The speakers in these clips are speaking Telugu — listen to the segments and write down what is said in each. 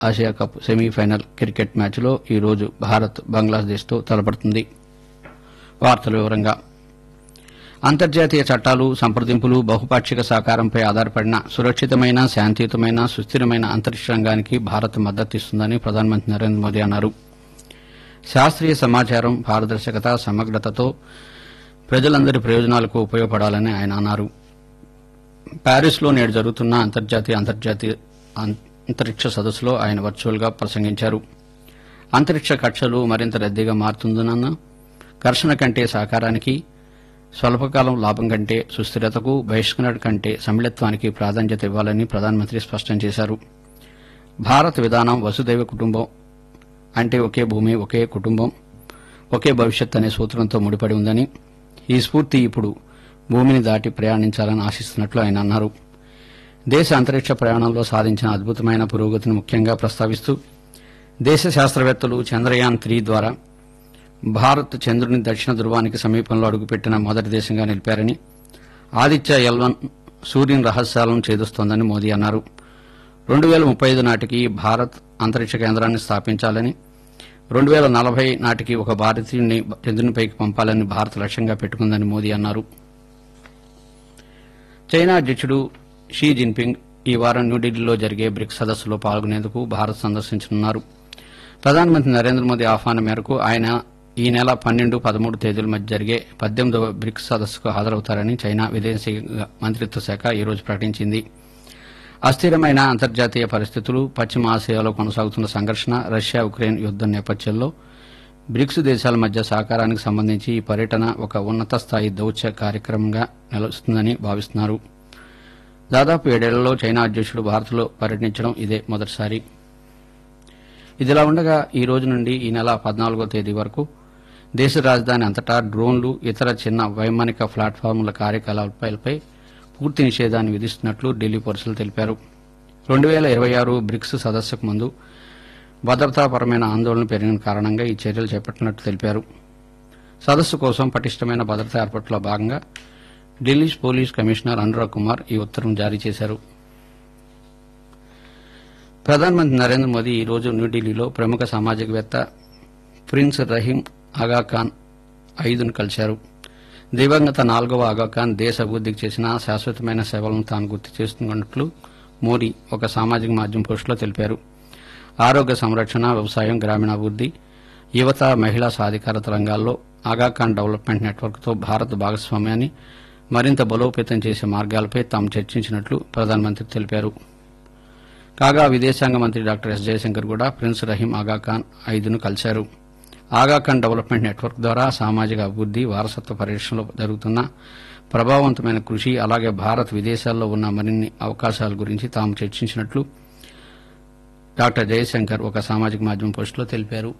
ఆసియా కప్ సెమీఫైనల్ క్రికెట్ మ్యాచ్లో ఈ రోజు భారత్ బంగ్లాదేశ్తో తలపడుతుంది వార్తల వివరంగా అంతర్జాతీయ చట్టాలు సంప్రదింపులు బహుపాక్షిక సహకారంపై ఆధారపడిన సురక్షితమైన శాంతియుతమైన సుస్థిరమైన అంతరిక్ష రంగానికి భారత్ మద్దతిస్తుందని ప్రధానమంత్రి నరేంద్ర మోదీ అన్నారు శాస్త్రీయ సమాచారం పారదర్శకత సమగ్రతతో ప్రజలందరి ప్రయోజనాలకు ఉపయోగపడాలని ఆయన అన్నారు ప్యారిస్లో నేడు జరుగుతున్న అంతర్జాతీయ అంతర్జాతీయ అం- అంతరిక్ష సదస్సులో ఆయన వర్చువల్ గా ప్రసంగించారు అంతరిక్ష కక్షలు మరింత రద్దీగా మారుతుందన్న ఘర్షణ కంటే సహకారానికి స్వల్పకాలం లాభం కంటే సుస్థిరతకు బహిష్కరణ కంటే సమ్మిళత్వానికి ప్రాధాన్యత ఇవ్వాలని ప్రధానమంత్రి స్పష్టం చేశారు భారత్ విధానం వసుదైవ కుటుంబం అంటే ఒకే భూమి ఒకే కుటుంబం ఒకే భవిష్యత్ అనే సూత్రంతో ముడిపడి ఉందని ఈ స్ఫూర్తి ఇప్పుడు భూమిని దాటి ప్రయాణించాలని ఆశిస్తున్నట్లు ఆయన అన్నారు దేశ అంతరిక్ష ప్రయాణంలో సాధించిన అద్భుతమైన పురోగతిని ముఖ్యంగా ప్రస్తావిస్తూ దేశ శాస్త్రవేత్తలు చంద్రయాన్ త్రీ ద్వారా భారత్ చంద్రుని దక్షిణ ధృవానికి సమీపంలో అడుగుపెట్టిన మొదటి దేశంగా నిలిపారని ఆదిత్య ఎల్వన్ సూర్యుని రహస్యాలను ఛేదిస్తోందని మోదీ అన్నారు రెండు వేల ముప్పై ఐదు నాటికి భారత్ అంతరిక్ష కేంద్రాన్ని స్థాపించాలని రెండు వేల నలభై నాటికి ఒక భారతీయుడిని చంద్రునిపైకి పంపాలని భారత్ లక్ష్యంగా పెట్టుకుందని మోదీ అన్నారు చైనా అధ్యక్షుడు షీ జిన్పింగ్ ఈ వారం న్యూఢిల్లీలో జరిగే బ్రిక్స్ సదస్సులో పాల్గొనేందుకు భారత్ సందర్శించనున్నారు ప్రధానమంత్రి నరేంద్ర మోదీ ఆహ్వానం మేరకు ఆయన ఈ నెల పన్నెండు పదమూడు తేదీల మధ్య జరిగే పద్దెనిమిదవ బ్రిక్స్ సదస్సుకు హాజరవుతారని చైనా విదేశీ మంత్రిత్వ శాఖ ఈ రోజు ప్రకటించింది అస్థిరమైన అంతర్జాతీయ పరిస్థితులు పశ్చిమ ఆసియాలో కొనసాగుతున్న సంఘర్షణ రష్యా ఉక్రెయిన్ యుద్దం నేపథ్యంలో బ్రిక్స్ దేశాల మధ్య సహకారానికి సంబంధించి ఈ పర్యటన ఒక ఉన్నత స్థాయి దౌత్య కార్యక్రమంగా నిలుస్తుందని భావిస్తున్నారు దాదాపు ఏడేళ్లలో చైనా అధ్యక్షుడు భారత్లో పర్యటించడం ఇదే మొదటిసారి ఇదిలా ఉండగా ఈ రోజు నుండి ఈ నెల పద్నాలుగో తేదీ వరకు దేశ రాజధాని అంతటా డ్రోన్లు ఇతర చిన్న వైమానిక ప్లాట్ఫామ్ల కార్యకలాపాలపై పూర్తి నిషేధాన్ని విధిస్తున్నట్లు ఢిల్లీ పోలీసులు తెలిపారు రెండు వేల ఇరవై ఆరు బ్రిక్స్ సదస్సుకు ముందు భద్రతాపరమైన ఆందోళన పెరిగిన కారణంగా ఈ చర్యలు చేపట్టినట్లు తెలిపారు సదస్సు కోసం పటిష్టమైన భద్రతా ఏర్పాట్లో భాగంగా ఢిల్లీ పోలీస్ కమిషనర్ అనురాగ్ కుమార్ ఈ ఉత్తర్వును జారీ చేశారు ప్రధానమంత్రి నరేంద్ర మోదీ ఈ రోజు న్యూఢిల్లీలో ప్రముఖ సామాజికవేత్త ప్రిన్స్ రహీం ఆగాఖాన్ ఐదును కలిశారు దివంగత నాలుగవ ఆగాఖాన్ దేశ అభివృద్ధికి చేసిన శాశ్వతమైన సేవలను తాను గుర్తు చేస్తున్నట్లు మోడీ ఒక సామాజిక మాధ్యమం పోస్టులో తెలిపారు ఆరోగ్య సంరక్షణ వ్యవసాయం గ్రామీణాభివృద్ది యువత మహిళా సాధికారత రంగాల్లో ఆగాఖాన్ డెవలప్మెంట్ నెట్వర్క్తో భారత్ భాగస్వామ్యాన్ని మరింత బలోపేతం చేసే మార్గాలపై తాము చర్చించినట్లు ప్రధానమంత్రి తెలిపారు కాగా విదేశాంగ మంత్రి డాక్టర్ ఎస్ జయశంకర్ కూడా ప్రిన్స్ రహీం ఆగాఖాన్ ఐదును కలిశారు ఆగాఖాన్ డెవలప్మెంట్ నెట్వర్క్ ద్వారా సామాజిక అభివృద్ది వారసత్వ పరిరక్షణలో జరుగుతున్న ప్రభావవంతమైన కృషి అలాగే భారత్ విదేశాల్లో ఉన్న మరిన్ని అవకాశాల గురించి తాము చర్చించినట్లు డాక్టర్ జయశంకర్ ఒక సామాజిక మాధ్యమం పోస్టులో తెలిపారు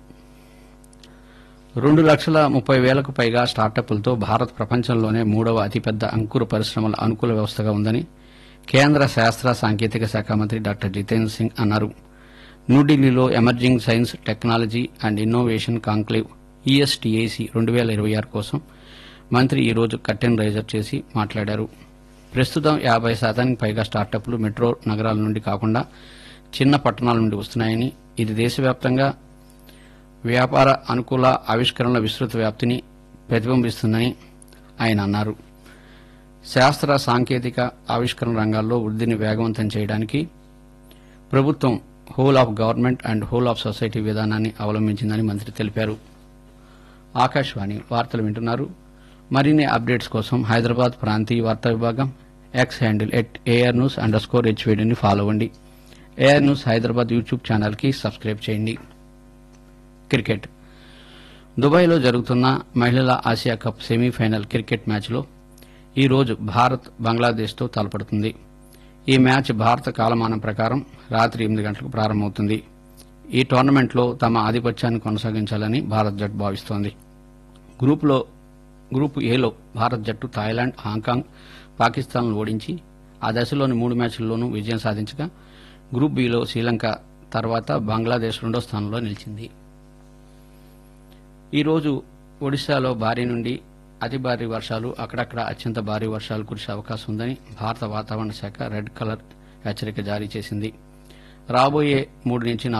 రెండు లక్షల ముప్పై వేలకు పైగా స్టార్టప్లతో భారత్ ప్రపంచంలోనే మూడవ అతిపెద్ద అంకుర పరిశ్రమల అనుకూల వ్యవస్థగా ఉందని కేంద్ర శాస్త్ర సాంకేతిక శాఖ మంత్రి డాక్టర్ జితేంద్ర సింగ్ అన్నారు న్యూఢిల్లీలో emerging science technology and innovation conclave ESTAC రెండు వేల ఇరవై ఆరు కోసం మంత్రి ఈ రోజు కర్టెన్ రైజర్ చేసి మాట్లాడారు ప్రస్తుతం యాభై శాతానికి పైగా స్టార్టప్లు మెట్రో నగరాల నుండి కాకుండా చిన్న పట్టణాల నుండి వస్తున్నాయని ఇది దేశవ్యాప్తంగా వ్యాపార అనుకూల ఆవిష్కరణల విస్తృత వ్యాప్తిని ప్రతిబింబిస్తుందని ఆయన అన్నారు శాస్త్ర సాంకేతిక ఆవిష్కరణ రంగాల్లో వృద్ధిని వేగవంతం చేయడానికి ప్రభుత్వం whole of government and whole of society విధానాన్ని అవలంబించిందని మంత్రి తెలిపారు ఆకాశవాణి వార్తలు వింటున్నారు మరిన్ని అప్డేట్స్ కోసం హైదరాబాద్ ప్రాంతీయ వార్తా విభాగం X handle at AR news underscore హెచ్వేడిని ఫాలో అవ్వండి ఏఆర్ న్యూస్ హైదరాబాద్ యూట్యూబ్ ఛానల్కి సబ్స్క్రైబ్ చేయండి క్రికెట్ దుబాయ్లో జరుగుతున్న మహిళల ఆసియా కప్ సెమీఫైనల్ క్రికెట్ మ్యాచ్లో ఈ రోజు భారత్ బంగ్లాదేశ్తో తలపడుతుంది ఈ మ్యాచ్ భారత కాలమానం ప్రకారం రాత్రి ఎనిమిది గంటలకు ప్రారంభమవుతుంది ఈ టోర్నమెంట్లో తమ ఆధిపత్యాన్ని కొనసాగించాలని భారత్ జట్టు భావిస్తోంది గ్రూపులో గ్రూప్ ఏలో భారత్ జట్టు థాయిలాండ్ హాంకాంగ్ పాకిస్తాన్ను ఓడించి ఆ దశలోని మూడు మ్యాచ్ల్లోనూ విజయం సాధించగా గ్రూప్ బిలో శ్రీలంక తర్వాత బంగ్లాదేశ్ రెండో స్థానంలో నిలిచింది ఈ రోజు ఒడిశాలో భారీ నుండి అతి భారీ వర్షాలు అక్కడక్కడ అత్యంత భారీ వర్షాలు కురిసే అవకాశం ఉందని భారత వాతావరణ శాఖ రెడ్ కలర్ హెచ్చరిక జారీ చేసింది రాబోయే మూడు నుంచి